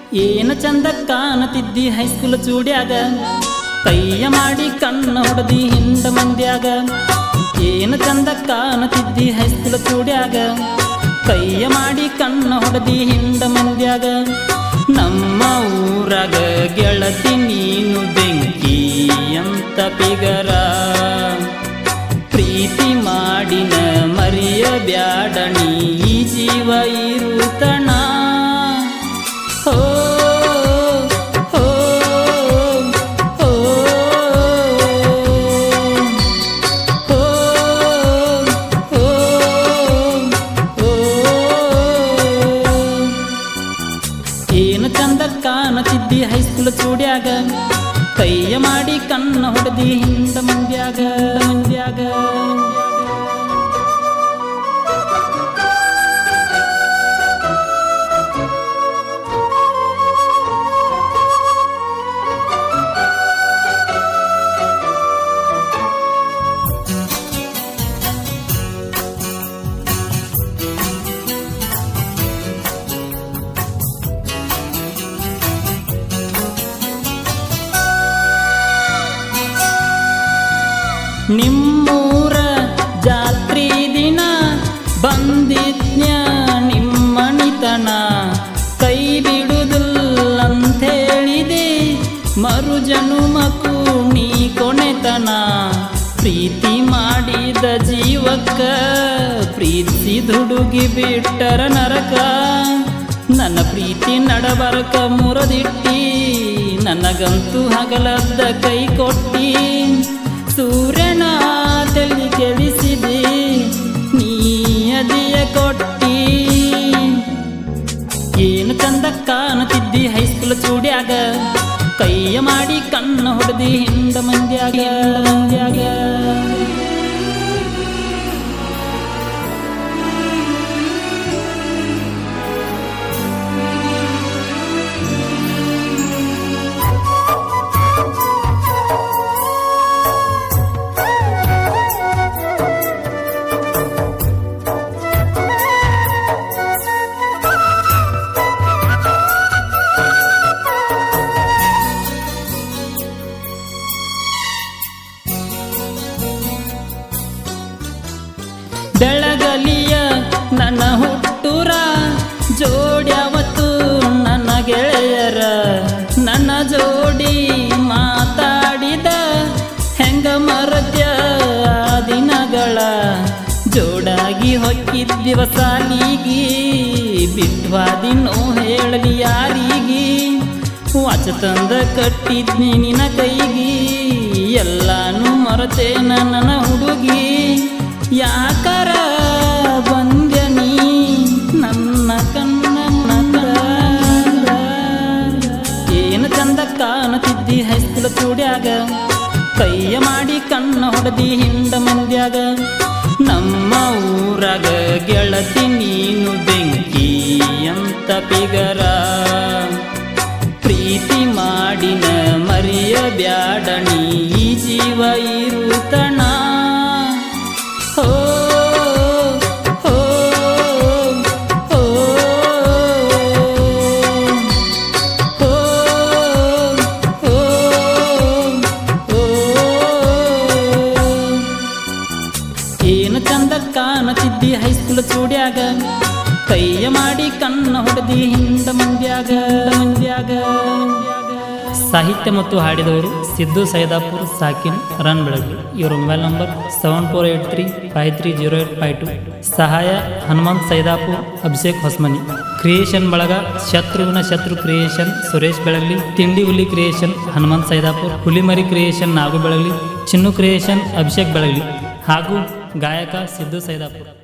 ಏನ ಚಂದ ಕಾಣತಿದ್ದಿ ಹೈಸ್ಕೂಲ್ ಚೂಡ್ಯಾಗ ಕೈಯ ಮಾಡಿ ಕಣ್ಣ ಹೊಡೆದಿ ಹಿಂದ ಮಂದ್ಯಾಗ ಏನ ಚಂದ ಕಾಣತಿದ್ದಿ ಹೈಸ್ಕೂಲ್ ಚೂಡ್ಯಾಗ ಕೈಯ ಮಾಡಿ ಕಣ್ಣ ಹೊಡೆದಿ ಹಿಂದ ಮಂದ್ಯಾಗ ನಮ್ಮ ಊರಾಗ ಗೆಳತಿ ನೀನು ಬೆಂಕಿ ಅಂತ ಪಿಗರ ಪ್ರೀತಿ ಮಾಡಿನ ಮರಿಯ ಬ್ಯಾಡಣಿ ಈ ಜೀವ ಇರುತಣ ಹೋ ಹೋ ಹೋ ಹೋ ಹೋ ಹೋ ಏನು ಚಂದ ಕಾಣತಿದ್ದಿ ಹೈಸ್ಕೂಲ್ ಚೂಡ್ಯಾಗ ಕೈಯ ಮಾಡಿ ಕಣ್ಣ ಹೊಡೆದಿ ಹಿಂದ ಮಂದ್ಯಾಗ ಮಂದ್ಯಾಗ ನಿಮ್ಮೂರ ಜಾತ್ರಿ ದಿನ ಬಂದಿದ್ನ್ಯ ನಿಮ್ಮಣಿತನ ಕೈ ಬಿಡುದಿಲ್ಲಂಥೇಳಿದೆ ಮರು ಜನುಮಕು ನೀ ಕೊನೆತನ ಪ್ರೀತಿ ಮಾಡಿದ ಜೀವಕ್ಕ ಪ್ರೀತಿ ದುಡುಗಿ ಬಿಟ್ಟರ ನರಕ ನನ್ನ ಪ್ರೀತಿ ನಡಬರಕ ಮುರದಿಟ್ಟಿ ನನಗಂತೂ ಹಗಲದ್ದ ಕೈ ಕೊಟ್ಟಿ ಸೂರ್ಯನ ತಳಿ ಕೆಳಿಸಿದೆ ನೀ ಅದಿಯ ಕೊಟ್ಟಿ ಏನು ಚಂದ ಕಾಣುತ್ತಿದ್ದಿ ಹೈಸ್ಕೂಲ್ ಚೂಡ್ಯಾಗ ಕೈಯ ಮಾಡಿ ಕಣ್ಣ ಹೊಡೆದಿ ಹಿಂದ ಮಂದ್ಯಾಗ ಮಂದ್ಯಾಗ ಬೆಳಗಲಿಯ ನನ್ನ ಹುಟ್ಟುರ ಜೋಡ್ಯಾವತ್ತು ನನ್ನ ಗೆಳೆಯರ ನನ್ನ ಜೋಡಿ ಮಾತಾಡಿದ ಹೆಂಗ ಮರತ್ಯ ಆ ದಿನಗಳ ಜೋಡಾಗಿ ಹೊಕ್ಕಿದ್ದಿವ ಸಾಲಿಗಿ ಬಿಟ್ವಾದಿನೋ ಹೇಳಲಿ ಯಾರಿಗಿ ವಾಚ ತಂದ ಕಟ್ಟಿದ್ನಿ ನಿನ ಕೈಗಿ ಎಲ್ಲಾನು ಮರತೆ ನನ್ನ ಹುಡುಗಿ ಯಾಕರ ಬಂದ್ಯ ನೀ ನನ್ನ ಕಣ್ಣ ಏನು ಚಂದ ಕಾಣುತ್ತಿದ್ದಿ ಹೈಸ್ಕೂಲ್ ಚೂಡ್ಯಾಗ ಕೈಯ ಮಾಡಿ ಕಣ್ಣ ಹೊಡೆದಿ ಹಿಂದ ಮಂದ್ಯಾಗ ನಮ್ಮ ಊರಾಗ ಗೆಳತಿ ನೀನು ಬೆಂಕಿ ಅಂತ ಪಿಗರ ಪ್ರೀತಿ ಮಾಡಿನ ಮರಿಯ ಬ್ಯಾಡಣಿ ಈ ಜೀವ ಇರುತಣ ಹೋ ಹೋ ಹೋ ಹೋ ಹೋ ಹೋ ಏನು ಚಂದ ಕಾಣತಿದ್ದಿ ಹೈಸ್ಕೂಲ್ ಚೂಡ್ಯಾಗ ಕೈಯ ಮಾಡಿ ಕಣ್ಣ ಹೊಡೆದಿ ಹಿಂದ ಮಂದ್ಯಾಗ ಮಂದ್ಯಾಗ ಸಾಹಿತ್ಯ ಮತ್ತು ಹಾಡಿದವರು ಸಿದ್ದು ಸೈದಾಪುರ್ ಸಾಕಿನ್ ರನ್ ಬೆಳಗ್ಗೆ ಇವರ mobile number seven four eight three five three zero eight five two ಸಹಾಯ ಹನುಮಂತ್ ಸೈದಾಪುರ್ ಅಭಿಷೇಕ್ ಹೊಸ್ಮನಿ ಕ್ರಿಯೇಷನ್ ಬಳಗ ಶತ್ರುವಿನ ಶತ್ರು ಕ್ರಿಯೇಷನ್ ಸುರೇಶ್ ಬೆಳಗ್ಲಿ ತಿಂಡಿ ಹುಲಿ ಕ್ರಿಯೇಷನ್ ಹನುಮಂತ್ ಸೈದಾಪುರ್ ಹುಲಿಮರಿ ಕ್ರಿಯೇಷನ್ ನಾಗು ಬೆಳಗ್ಲಿ ಚಿನ್ನು ಕ್ರಿಯೇಷನ್ ಅಭಿಷೇಕ್ ಬೆಳಗ್ಲಿ ಹಾಗೂ ಗಾಯಕ ಸಿದ್ದು ಸೈದಾಪುರ್